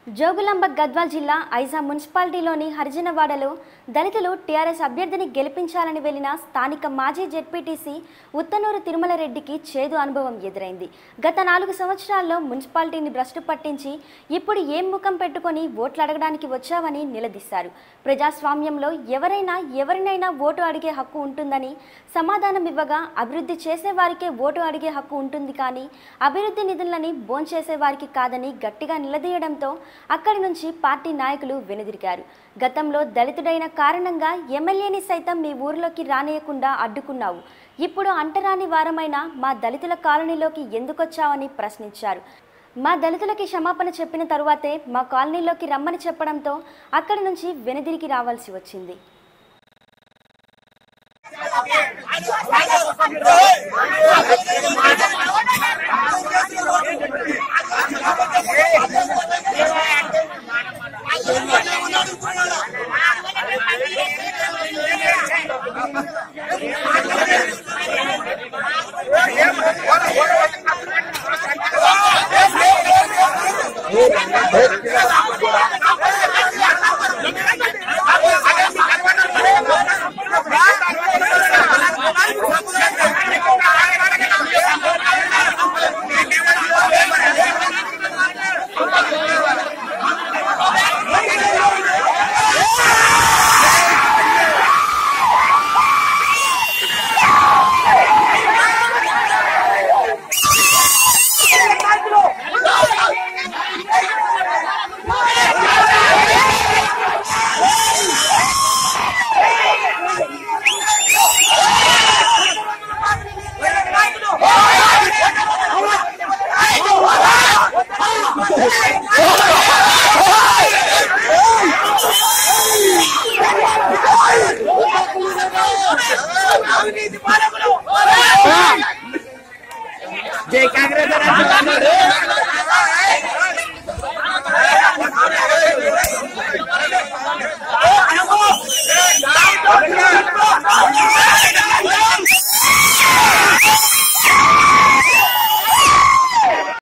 జోగులాంబ గద్వాల్ జిల్లా ఐజా మున్సిపాలిటీలోని హరిజనవాడలో దళితులు టీఆర్ఎస్ అభ్యర్థిని గెలిపించాలని వెళ్లిన స్థానిక మాజీ జెడ్పీటీసీ ఉత్తనూరు తిరుమల రెడ్డికి చేదు అనుభవం ఎదురైంది గత నాలుగు సంవత్సరాల్లో మున్సిపాలిటీని భ్రష్టు పట్టించి ఇప్పుడు ఏం ముఖం పెట్టుకొని ఓట్లు అడగడానికి వచ్చావని నిలదీశారు ప్రజాస్వామ్యంలో ఎవరైనా ఎవరినైనా ఓటు అడిగే హక్కు ఉంటుందని సమాధానం ఇవ్వగా అభివృద్ధి చేసే వారికే ఓటు అడిగే హక్కు ఉంటుంది కానీ అభివృద్ధి నిధులని భోంచేసే వారికి కాదని గట్టిగా నిలదీయడంతో అక్కడి నుంచి పార్టీ నాయకులు వెనుదిరిగారు గతంలో దళితుడైన కారణంగా ఎమ్మెల్యేని సైతం మీ ఊరిలోకి రానియకుండా అడ్డుకున్నావు ఇప్పుడు అంటరాని వారమైన మా దళితుల కాలనీలోకి ఎందుకొచ్చావని ప్రశ్నించారు మా దళితులకి క్షమాపణ చెప్పిన తరువాతే మా కాలనీలోకి రమ్మని చెప్పడంతో అక్కడి నుంచి వెనుదిరిగి రావాల్సి వచ్చింది ఏ